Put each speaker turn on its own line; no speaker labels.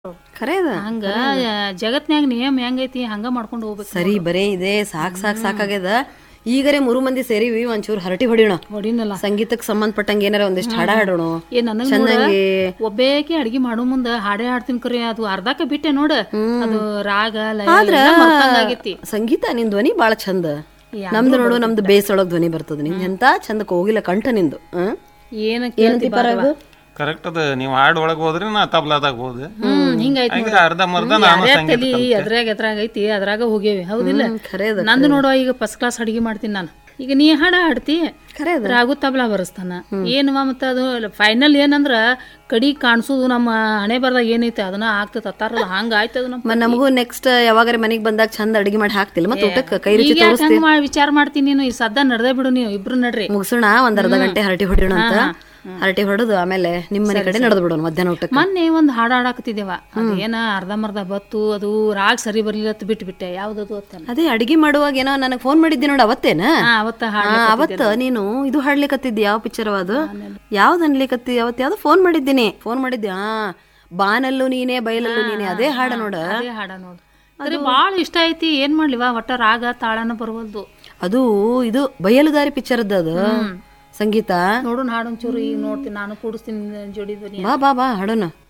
ಖರೇದ
ಹಂಗ ಜಗತ್ನ್ಯಾಗ ನಿಯಮ ಹೆಂಗೈತಿ ಹಂಗ ಮಾಡ್ಕೊಂಡು ಹೋಗ್ಬೇಕು
ಸರಿ ಬರೇ ಇದೆ ಸಾಕ್ ಸಾಕ್ ಸಾಕಾಗ್ಯದ ಈಗರೆ ಮೂರು ಮಂದಿ ಸೇರಿವಿ ಒಂಚೂರು ಹರಟಿ ಹೊಡಿಯೋಣ
ಹೊಡಿನಲ್ಲ
ಸಂಗೀತಕ್ಕೆ ಸಂಬಂಧಪಟ್ಟಂಗೆ ಏನಾರ ಒಂದಿಷ್ಟು ಹಾಡ ಹಾಡೋಣ
ಏ ನನಗ್ ನೋಡ
ಚೆನ್ನಾಗಿ
ಒಬ್ಬೇಕೆ ಅಡ್ಗಿ ಮಾಡೋ ಮುಂದ ಹಾಡೇ ಹಾಡ್ತೀನಿ ಕರಿ ಅದು ಅರ್ಧಕ್ಕೆ ಬಿಟ್ಟೆ ನೋಡ ಅದು ರಾಗ ಲಯ
ಆದ್ರ
ಎಲ್ಲ ಮರ್ತಂಗಾಗೈತಿ
ಸಂಗೀತ ನಿನ್ ಧ್ವನಿ ಬಾಳ ಚಂದ
ಯಾವ್ದು
ನಮ್ದು ನೋಡು ನಮ್ದು ಬೇಸ್ ಒಳಗ್ ಧ್ವನಿ ಬರ್ತದ ನಿಂದ ಎಂತ ಚಂದ ಕೋಗಿಲ ಕಂಠ ನಿಂದು ಹ್ಮ್
ಏನ ಕೇಳ್ತಿ ಬಾರವ್ವ.
ಕರೆಕ್ಟ್ ಅದ ನೀವು ಹಾಡ್ ಒಳಗ್ ಹೋದ್ರಿ ನಾ ತಬ್ಲಾದಾಗ ಹೋದೆ
ಹ್ಮ್ ಹಿಂಗಾಯ್ತು
ಹಂಗ ಅರ್ಧ ಮರ್ಧ ನಾನು
ಯಾರ್ಯಾರ
ಸಂಗೀತ
ತಲಿ ಎದ್ರಾಗ ಎದ್ರಾಗ ಐತಿ ಅದ್ರಾಗ ಹೋಗೇವಿ ಹೌದಿಲ್ಲ
ಖರೇದ
ನಂದು ನೋಡುವ ಈಗ ಫಸ್ಟ್ ಕ್ಲಾಸ್ ಅಡಿಗೆ ಮಾಡ್ತೀನಿ ನಾನು ಈಗ ನೀ ಹಾಡ ಹಾಡ್ತಿ
ಖರೇದ
ರಾಗು ತಬ್ಲಾ ಬರಸ್ತಾನ ಏನವ ಮತ್ತ ಅದು ಫೈನಲ್ ಏನಂದ್ರ ಕಡಿ ಕಾಣಿಸೋದು ನಮ್ಮ ಹಣೆ ಬರ್ದಾಗ ಏನೈತೆ ಅದನ್ನ ಆಗ್ತದ ಅತ್ತಾರಲ್ಲ ಹಂಗ ಆಯ್ತದ ನಮ್ಮ
ಮ ನಮಗೂ ನೆಕ್ಸ್ಟ್ ಯಾವಾಗಾರ ಮನೆಗ್ ಬಂದಾಗ ಚಂದ ಅಡಿಗೆ ಮಾಡಿ ಹಾಕ್ತಿಲ್ಲ ಮತ್ತೆ ಊಟಕ್ಕೆ ಕೈ ರುಚಿ
ಈಗ ಯಾಕೆ ಹಂಗ ಮಾಡಿ ವಿಚಾರ ಮಾಡ್ತೀನಿ ನೀನು ಈ ಸದ್ದ ನಡ್ದೇ ಬಿಡು ನೀವು ಇಬ್ರು ನಡ್ರಿ
ಮುಗಿಸೋಣ ಒಂದ್ ಅರ್ಧ ಗಂಟೆ ಹರಟಿ ಹೊಡಿಯೋಣ ಅಂತ ಹರಟಿ ಹೊಡೆದು ಆಮೇಲೆ ನಿಮ್ ಮನೆ ಕಡೆ ನಡೆದು ಬಿಡೋಣ ಮಧ್ಯಾಹ್ನ ಊಟಕ್ಕೆ
ಮೊನ್ನೆ ಒಂದ್ ಹಾಡ್ ಹಾಡಾಕತ್ತಿದ್ದೇವ ಅದೇನ ಅರ್ಧ ಮರ್ಧ ಬತ್ತು ಅದು ರಾಗ್ ಸರಿ ಬರ್ಲಿಲ್ಲ ಅಂತ ಬಿಟ್ಟು ಬಿಟ್ಟೆ ಯಾವ್ದದು ಅತ್ತಲ್ಲ
ಅದೇ ಅಡಿಗೆ ಮಾಡುವಾಗ ಏನೋ ನನಗೆ ಫೋನ್ ಮಾಡಿದ್ದೆ ನೋಡು ಅವತ್ತೇನ
ಹಾ ಅವತ್ತ ಹಾಡ್
ಆ, ಅವತ್ತ ನೀನು ಇದು ಹಾಡ್ಲಿಕತ್ತಿದ್ದಿ ಯಾವ ಪಿಕ್ಚರ್ ಅದು ಯಾವ್ದು ಅನ್ಲಿಕತ್ತಿ ಅವತ್ತು ಯಾವ್ದು ಫೋನ್ ಮಾಡಿದ್ದೀನಿ ಫೋನ್ ಮಾಡಿದ್ದೆ ಹಾ ಬಾನಲ್ಲೂ ನೀನೇ ಬಯಲಲ್ಲೂ ನೀನೇ ಅದೇ ಹಾಡ ನೋಡ
ಅದೇ ಹಾಡ ನೋಡು ಅದ್ರೆ ಬಾಳ ಇಷ್ಟ ಐತಿ ಏನ್ ಮಾಡ್ಲಿವಾ ಒಟ್ಟ ರಾಗ ತಾಳನ ಬರವಲ್ದು
ಅದು ಇದು ಬಯಲುದಾರಿ ಪಿಕ್ಚರ್ ಅದು ಸಂಗೀತ
ನೋಡು ಹಾಡೊಂಚೂರು ಈಗ ನೋಡ್ತೀನಿ ನಾನು ಕೂಡಿಸ್ತೀನಿ ಜೋಡಿ ಧ್ವನಿ
ಬಾ ಬಾ ಬಾ ಹಾಡೋಣ